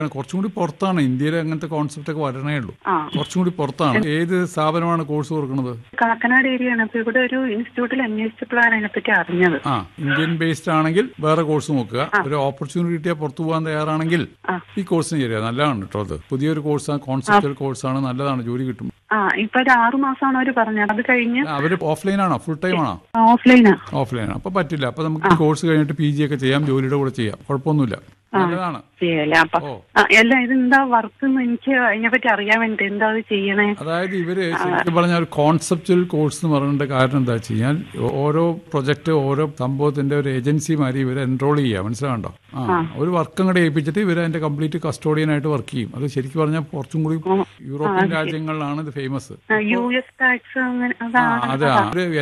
കുറച്ചും കൂടി പുറത്താണ് ഇന്ത്യയിൽ അങ്ങനത്തെ കോൺസെപ്റ്റ് ഒക്കെ വരണേ ഉള്ളൂ ആ കുറച്ചും കൂടി പുറത്താണ് ഏത് സ്ഥാപനമാണ് കോഴ്സ് കൊടുക്കുന്നത് കാക്കനാട് ഏരിയ ആണ് അപ്പൊ ഇവിടെ ഒരു ഇൻസ്റ്റിറ്റ്യൂട്ടിൽ അന്വേഷിച്ചപ്പോഴാണ് അതിനെപ്പറ്റി അറിഞ്ഞത് ആ ഇന്ത്യൻ ബേസ്ഡ് ആണെങ്കിൽ വേറെ കോഴ്സ് നോക്കുക ഒരു ഓപ്പർച്യൂണിറ്റി കിട്ടിയാൽ പുറത്തു പോകാൻ തയ്യാറാണെങ്കിൽ ആ. ഈ കോഴ്സിന് ചേരുക നല്ലതാണ് കേട്ടോ അത് പുതിയൊരു കോഴ്സാണ് കോൺസെപ്റ്റൽ കോഴ്സാണ് നല്ലതാണ് ജോലി കിട്ടും ആ ഇപ്പൊ ഒരു ആറു മാസമാണ് അവര് പറഞ്ഞത് അത് കഴിഞ്ഞ് അവര് ഓഫ്ലൈൻ ആണോ ഫുൾ ടൈം ആണോ ഓഫ്ലൈനാ ഓഫ്ലൈൻ ആണ് അപ്പൊ പറ്റില്ല അപ്പൊ നമുക്ക് കോഴ്സ് കഴിഞ്ഞിട്ട് പി ജി ഒക്കെ ചെയ്യാം ജോലിയുടെ കൂടെ ചെയ്യാം കുഴപ്പമൊന്നുമില്ല നല്ലതാണ് ചെയ്യല്ലേ അപ്പൊ ഓ. ആ, അല്ല ഇതെന്താ വർക്ക് എനിക്ക് അതിനെപ്പറ്റി അറിയാൻ വേണ്ടി എന്താ അത് ചെയ്യണേ അതായത് ഇവര് ശരിക്കും പറഞ്ഞ ഒരു കോൺസെപ്റ്റുവൽ കോഴ്സ് എന്ന് പറയേണ്ട കാരണം എന്താ വെച്ച് കഴിഞ്ഞാൽ ഓരോ പ്രൊജക്ട് ഓരോ സംഭവത്തിന്റെ ഒരു ഏജൻസിമാരി ഇവരെ എൻറോൾ ചെയ്യുക മനസ്സിലാകണ്ടോ ആ ഒരു വർക്ക് അങ്ങോട്ട് ഏൽപ്പിച്ചിട്ട് ഇവർ അതിന്റെ കംപ്ലീറ്റ് കസ്റ്റോഡിയൻ ആയിട്ട് വർക്ക് ചെയ്യും അത് ശരിക്കും പറഞ്ഞാൽ കുറച്ചും കൂടി യൂറോപ്യൻ രാജ്യങ്ങളിലാണ് ഇത് ഫേമസ് യു എസ് ടാക്സ് അങ്ങനെ അതാ അതെ അവര്